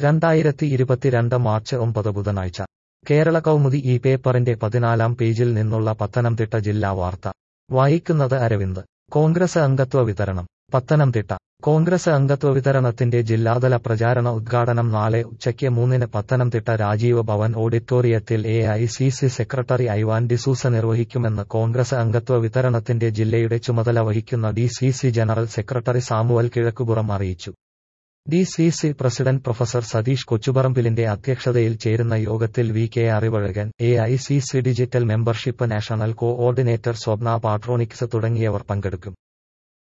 രണ്ടായിരത്തി ഇരുപത്തിരണ്ട് മാർച്ച് ഒമ്പത് ബുധനാഴ്ച കേരള കൗമുദി ഈ പേപ്പറിന്റെ പതിനാലാം പേജിൽ നിന്നുള്ള പത്തനംതിട്ട ജില്ലാ വാർത്ത വായിക്കുന്നത് അരവിന്ദ് കോൺഗ്രസ് അംഗത്വ വിതരണം പത്തനംതിട്ട കോൺഗ്രസ് അംഗത്വ വിതരണത്തിന്റെ ജില്ലാതല പ്രചാരണ ഉദ്ഘാടനം നാളെ ഉച്ചയ്ക്ക് മൂന്നിന് പത്തനംതിട്ട രാജീവ് ഭവൻ ഓഡിറ്റോറിയത്തിൽ A I C C secretary Ivan D'Souza നിർവഹിക്കുമെന്ന് കോൺഗ്രസ് അംഗത്വ വിതരണത്തിന്റെ ജില്ലയുടെ ചുമതല വഹിക്കുന്ന D C C general secretary Samuel Kizhakkupuram അറിയിച്ചു D C C president professor Satheesh കൊച്ചുപറമ്പിലിന്റെ അധ്യക്ഷതയിൽ ചേരുന്ന യോഗത്തിൽ V K Arivazhagan A I C C digital membership national coordinator Swapna Patronics തുടങ്ങിയവർ പങ്കെടുക്കും